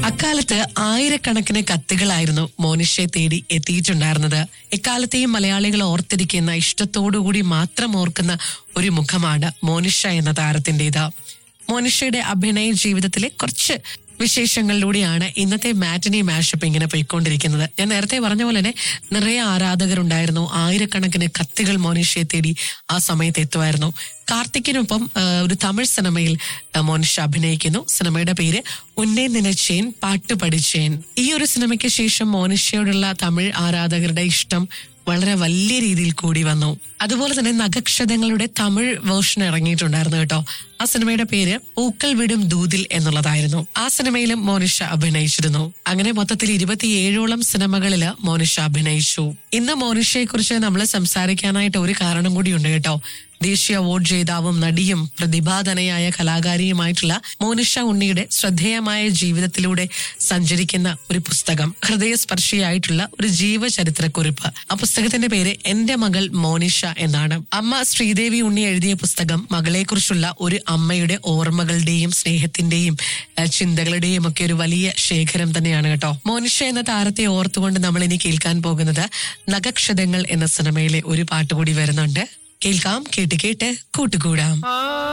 അക്കാലത്ത് ആയിരക്കണക്കിന് കത്തുകളായിരുന്നു മോനിഷയെ തേടി എത്തിയിട്ടുണ്ടായിരുന്നത് എക്കാലത്തെയും മലയാളികൾ ഓർത്തിരിക്കുന്ന ഇഷ്ടത്തോടുകൂടി മാത്രം ഓർക്കുന്ന ഒരു മുഖമാണ് മോനിഷ എന്ന താരത്തിന്റേത് മോനിഷയുടെ അഭിനയ ജീവിതത്തിലെ കുറച്ച് വിശേഷങ്ങളിലൂടെയാണ് ഇന്നത്തെ മാറ്റിനി മാഷപ്പ് ഇങ്ങനെ പോയിക്കൊണ്ടിരിക്കുന്നത് ഞാൻ നേരത്തെ പറഞ്ഞ പോലെ തന്നെ നിറയെ ആരാധകരുണ്ടായിരുന്നു ആയിരക്കണക്കിന് കത്തുകൾ മോനിഷയെ തേടി ആ സമയത്ത് എത്തുമായിരുന്നു കാർത്തിക്കിനൊപ്പം ആ, ഒരു തമിഴ് സിനിമയിൽ ആ, മോനിഷ അഭിനയിക്കുന്നു സിനിമയുടെ പേര് ഉന്നേ നിനച്ചേൻ പാട്ട് പഠിച്ചേൻ ഈ ഒരു സിനിമയ്ക്ക് ശേഷം മോനിഷയോടുള്ള തമിഴ് ആരാധകരുടെ ഇഷ്ടം വളരെ വലിയ രീതിയിൽ കൂടി വന്നു അതുപോലെ തന്നെ നഖക്ഷതങ്ങളുടെ തമിഴ് വേർഷൻ ഇറങ്ങിയിട്ടുണ്ടായിരുന്നു കേട്ടോ ആ സിനിമയുടെ പേര് പൂക്കൾ വിടും ദൂതിൽ എന്നുള്ളതായിരുന്നു ആ സിനിമയിലും മോനിഷ അഭിനയിച്ചിരുന്നു അങ്ങനെ മൊത്തത്തിൽ ഇരുപത്തിയേഴോളം സിനിമകളില് മോനിഷ അഭിനയിച്ചു ഇന്ന് മോനിഷയെ കുറിച്ച് നമ്മൾ സംസാരിക്കാനായിട്ട് ഒരു കാരണം കൂടിയുണ്ട് കേട്ടോ ദേശീയ അവാർഡ് ജേതാവും നടിയും പ്രതിഭാധനയായ കലാകാരിയുമായിട്ടുള്ള മോനിഷ ഉണ്ണിയുടെ ശ്രദ്ധേയമായ ജീവിതത്തിലൂടെ സഞ്ചരിക്കുന്ന ഒരു പുസ്തകം ഹൃദയസ്പർശിയായിട്ടുള്ള ഒരു ജീവചരിത്രക്കുറിപ്പ് ആ പുസ്തകത്തിന്റെ പേര് എന്റെ മകൾ മോനിഷ എന്നാണ് അമ്മ ശ്രീദേവി ഉണ്ണി എഴുതിയ പുസ്തകം മകളെക്കുറിച്ചുള്ള ഒരു അമ്മയുടെ ഓർമ്മകളുടെയും സ്നേഹത്തിന്റെയും ഏഹ്, ചിന്തകളുടെയും ഒക്കെ ഒരു വലിയ ശേഖരം തന്നെയാണ് കേട്ടോ മോനിഷ എന്ന താരത്തെ ഓർത്തുകൊണ്ട് നമ്മൾ ഇനി കേൾക്കാൻ പോകുന്നത് നഖക്ഷതങ്ങൾ എന്ന സിനിമയിലെ ഒരു പാട്ട് കൂടി വരുന്നുണ്ട് കേൾക്കാം കേട്ട് കേട്ട് കൂട്ടുകൂടാം ആ